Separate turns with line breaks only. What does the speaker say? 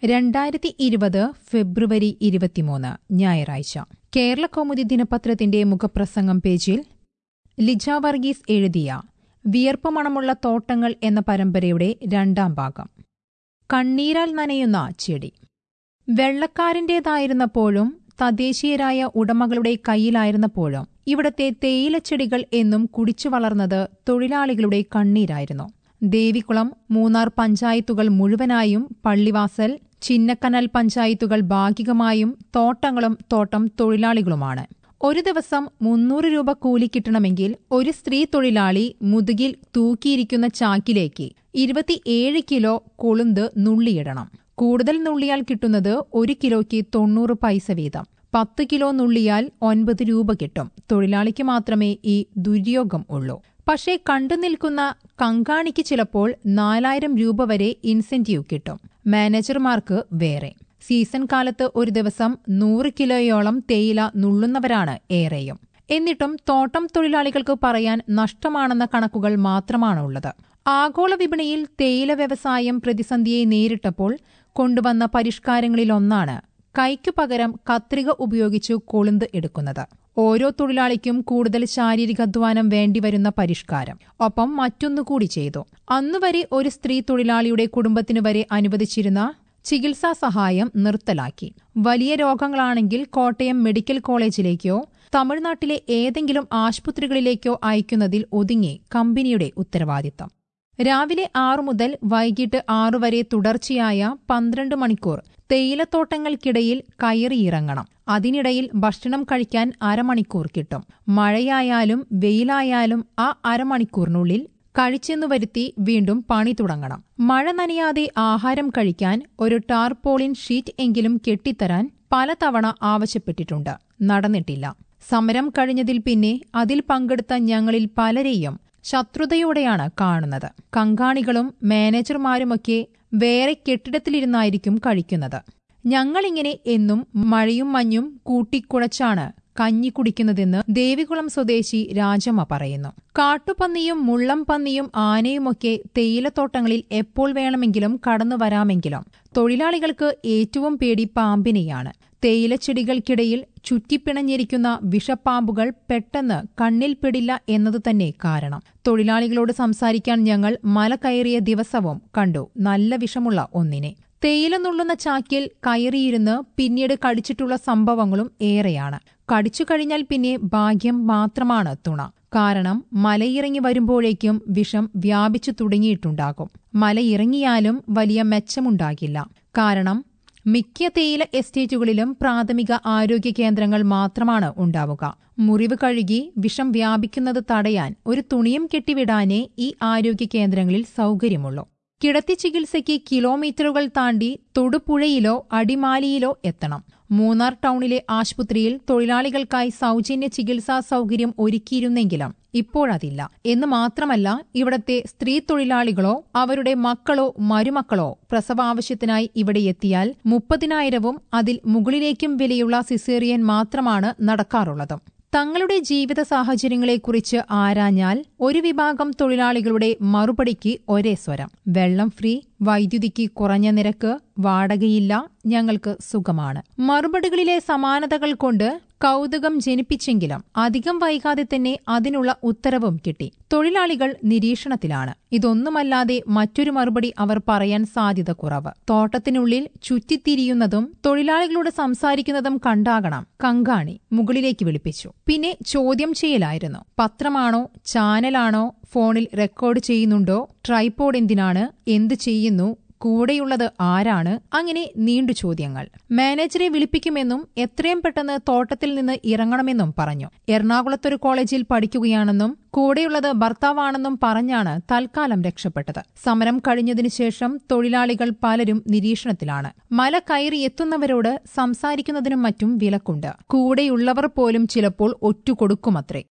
രണ്ടായിരത്തി ഇരുപത് ഫെബ്രുവരി ഇരുപത്തിമൂന്ന് ഞായറാഴ്ച കേരള കൗമുദി ദിനപത്രത്തിന്റെ മുഖപ്രസംഗം പേജിൽ ലിജ വർഗീസ് എഴുതിയ വിയർപ്പ് മണമുള്ള തോട്ടങ്ങൾ എന്ന പരമ്പരയുടെ രണ്ടാം ഭാഗം കണ്ണീരാൽ നനയുന്ന ചെടി വെള്ളക്കാരന്റേതായിരുന്നപ്പോഴും തദ്ദേശീയരായ ഉടമകളുടെ കയ്യിലായിരുന്നപ്പോഴും ഇവിടത്തെ തേയിലച്ചെടികൾ എന്നും കുടിച്ചു വളർന്നത് തൊഴിലാളികളുടെ കണ്ണീരായിരുന്നു ദേവികുളം മൂന്നാർ പഞ്ചായത്തുകൾ മുഴുവനായും പള്ളിവാസൽ ചിന്നക്കനൽ പഞ്ചായത്തുകൾ ഭാഗികമായും തോട്ടങ്ങളും തോട്ടം തൊഴിലാളികളുമാണ് ഒരു ദിവസം മുന്നൂറ് രൂപ കൂലി കിട്ടണമെങ്കിൽ ഒരു സ്ത്രീ തൊഴിലാളി മുതുകിൽ തൂക്കിയിരിക്കുന്ന ചാക്കിലേക്ക് ഇരുപത്തിയേഴ് കിലോ കൊളുന്ത് നുള്ളിയിടണം കൂടുതൽ നുള്ളിയാൽ കിട്ടുന്നത് ഒരു കിലോയ്ക്ക് തൊണ്ണൂറ് പൈസ വീതം പത്ത് കിലോ നുള്ളിയാൽ ഒൻപത് രൂപ കിട്ടും തൊഴിലാളിക്ക് മാത്രമേ ഈ ദുര്യോഗം ഉള്ളൂ പക്ഷേ കണ്ടു നിൽക്കുന്ന കങ്കാണിക്ക് ചിലപ്പോൾ നാലായിരം രൂപ വരെ ഇൻസെന്റീവ് കിട്ടും മാനേജർമാർക്ക് വേറെ സീസൺ കാലത്ത് ഒരു ദിവസം നൂറ് കിലോയോളം തേയില നുള്ളുന്നവരാണ് ഏറെയും എന്നിട്ടും തോട്ടം തൊഴിലാളികൾക്ക് പറയാൻ നഷ്ടമാണെന്ന കണക്കുകൾ മാത്രമാണുള്ളത് ആഗോള വിപണിയിൽ തേയില വ്യവസായം പ്രതിസന്ധിയെ നേരിട്ടപ്പോൾ കൊണ്ടുവന്ന പരിഷ്കാരങ്ങളിലൊന്നാണ് കൈക്കു പകരം കത്രിക ഉപയോഗിച്ചു കൊളുന്ത് എടുക്കുന്നത് ഓരോ തൊഴിലാളിക്കും കൂടുതൽ ശാരീരികാധ്വാനം വേണ്ടിവരുന്ന പരിഷ്കാരം ഒപ്പം മറ്റൊന്നുകൂടി ചെയ്തു അന്നുവരെ ഒരു സ്ത്രീ തൊഴിലാളിയുടെ കുടുംബത്തിനു വരെ അനുവദിച്ചിരുന്ന ചികിത്സാ സഹായം നിർത്തലാക്കി വലിയ രോഗങ്ങളാണെങ്കിൽ കോട്ടയം മെഡിക്കൽ കോളേജിലേക്കോ തമിഴ്നാട്ടിലെ ഏതെങ്കിലും ആശുപത്രികളിലേക്കോ അയക്കുന്നതിൽ ഒതുങ്ങി കമ്പനിയുടെ ഉത്തരവാദിത്തം രാവിലെ ആറു മുതൽ വൈകിട്ട് ആറു വരെ തുടർച്ചയായ പന്ത്രണ്ട് മണിക്കൂർ തേയിലത്തോട്ടങ്ങൾക്കിടയിൽ കയറിയിറങ്ങണം അതിനിടയിൽ ഭക്ഷണം കഴിക്കാൻ അരമണിക്കൂർ കിട്ടും മഴയായാലും വെയിലായാലും ആ അരമണിക്കൂറിനുള്ളിൽ കഴിച്ചെന്നു വരുത്തി വീണ്ടും പണി തുടങ്ങണം മഴ നനയാതെ ആഹാരം കഴിക്കാൻ ഒരു ടാർപോളിൻ ഷീറ്റ് എങ്കിലും കെട്ടിത്തരാൻ പലതവണ ആവശ്യപ്പെട്ടിട്ടുണ്ട് നടന്നിട്ടില്ല സമരം കഴിഞ്ഞതിൽ പിന്നെ അതിൽ പങ്കെടുത്ത ഞങ്ങളിൽ പലരെയും ശത്രുതയോടെയാണ് കാണുന്നത് കങ്കാണികളും മാനേജർമാരുമൊക്കെ വേറെ കെട്ടിടത്തിലിരുന്നായിരിക്കും കഴിക്കുന്നത് ഞങ്ങളിങ്ങനെ എന്നും മഴയും മഞ്ഞും കൂട്ടിക്കുഴച്ചാണ് കഞ്ഞി കുടിക്കുന്നതെന്ന് ദേവികുളം സ്വദേശി രാജമ്മ പറയുന്നു കാട്ടുപന്നിയും മുള്ളം പന്നിയും ആനയുമൊക്കെ തേയിലത്തോട്ടങ്ങളിൽ എപ്പോൾ വേണമെങ്കിലും കടന്നു വരാമെങ്കിലും തൊഴിലാളികൾക്ക് ഏറ്റവും പേടി പാമ്പിനെയാണ് തേയിലച്ചെടികൾക്കിടയിൽ ചുറ്റിപ്പിണഞ്ഞിരിക്കുന്ന വിഷപ്പാമ്പുകൾ പെട്ടെന്ന് കണ്ണിൽപ്പെടില്ല എന്നതുതന്നെ കാരണം തൊഴിലാളികളോട് സംസാരിക്കാൻ ഞങ്ങൾ മല കയറിയ ദിവസവും കണ്ടു നല്ല വിഷമുള്ള ഒന്നിനെ തേയില നുള്ളുന്ന ചാക്കിൽ കയറിയിരുന്ന് പിന്നീട് കടിച്ചിട്ടുള്ള സംഭവങ്ങളും ഏറെയാണ് കടിച്ചു കഴിഞ്ഞാൽ പിന്നെ ഭാഗ്യം മാത്രമാണ് തുണ കാരണം മലയിറങ്ങി വരുമ്പോഴേക്കും വിഷം വ്യാപിച്ചു തുടങ്ങിയിട്ടുണ്ടാകും മലയിറങ്ങിയാലും വലിയ മെച്ചമുണ്ടാകില്ല കാരണം മിക്ക തേയില എസ്റ്റേറ്റുകളിലും പ്രാഥമിക ആരോഗ്യ കേന്ദ്രങ്ങൾ മാത്രമാണ് ഉണ്ടാവുക മുറിവ് കഴുകി വിഷം വ്യാപിക്കുന്നത് തടയാൻ ഒരു തുണിയും കെട്ടിവിടാനേ ഈ ആരോഗ്യ കേന്ദ്രങ്ങളിൽ സൗകര്യമുള്ളൂ കിടത്തി ചികിത്സയ്ക്ക് കിലോമീറ്ററുകൾ താണ്ടി തൊടുപുഴയിലോ അടിമാലിയിലോ എത്തണം മൂന്നാർ ടൗണിലെ ആശുപത്രിയിൽ തൊഴിലാളികൾക്കായി സൗജന്യ ചികിത്സാ സൗകര്യം ഒരുക്കിയിരുന്നെങ്കിലും ഇപ്പോഴതില്ല എന്ന് മാത്രമല്ല ഇവിടത്തെ സ്ത്രീ തൊഴിലാളികളോ അവരുടെ മക്കളോ മരുമക്കളോ പ്രസവാവശ്യത്തിനായി ഇവിടെ എത്തിയാൽ മുപ്പതിനായിരവും അതിൽ മുകളിലേക്കും വിലയുള്ള സിസേറിയൻ മാത്രമാണ് നടക്കാറുള്ളത് തങ്ങളുടെ ജീവിത സാഹചര്യങ്ങളെക്കുറിച്ച് ആരാഞ്ഞാൽ ഒരു വിഭാഗം തൊഴിലാളികളുടെ മറുപടിക്ക് ഒരേ സ്വരം വെള്ളം ഫ്രീ വൈദ്യുതിക്ക് കുറഞ്ഞ നിരക്ക് വാടകയില്ല ഞങ്ങൾക്ക് സുഖമാണ് മറുപടികളിലെ സമാനതകൾ കൊണ്ട് കൗതുകം ജനിപ്പിച്ചെങ്കിലും അധികം വൈകാതെ തന്നെ അതിനുള്ള ഉത്തരവും കിട്ടി തൊഴിലാളികൾ നിരീക്ഷണത്തിലാണ് ഇതൊന്നുമല്ലാതെ മറ്റൊരു മറുപടി അവർ പറയാൻ സാധ്യത കുറവ് തോട്ടത്തിനുള്ളിൽ ചുറ്റിത്തിരിയുന്നതും തൊഴിലാളികളോട് സംസാരിക്കുന്നതും കണ്ടാകണം കങ്കാണി മുകളിലേക്ക് വിളിപ്പിച്ചു പിന്നെ ചോദ്യം ചെയ്യലായിരുന്നു പത്രമാണോ ചാനലാണോ ഫോണിൽ റെക്കോർഡ് ചെയ്യുന്നുണ്ടോ ട്രൈപോഡ് എന്തിനാണ് എന്ത് ചെയ്യുന്നു കൂടെയുള്ളത് ആരാണ് അങ്ങനെ നീണ്ടു ചോദ്യങ്ങൾ മാനേജറെ വിളിപ്പിക്കുമെന്നും എത്രയും പെട്ടെന്ന് തോട്ടത്തിൽ നിന്ന് ഇറങ്ങണമെന്നും പറഞ്ഞു എറണാകുളത്തൊരു കോളേജിൽ പഠിക്കുകയാണെന്നും കൂടെയുള്ളത് ഭർത്താവാണെന്നും പറഞ്ഞാണ് തൽക്കാലം രക്ഷപ്പെട്ടത് സമരം കഴിഞ്ഞതിനു ശേഷം തൊഴിലാളികൾ പലരും നിരീക്ഷണത്തിലാണ് മല കയറി എത്തുന്നവരോട് സംസാരിക്കുന്നതിനും മറ്റും വിലക്കുണ്ട് കൂടെയുള്ളവർ പോലും ചിലപ്പോൾ ഒറ്റുകൊടുക്കുമത്രേ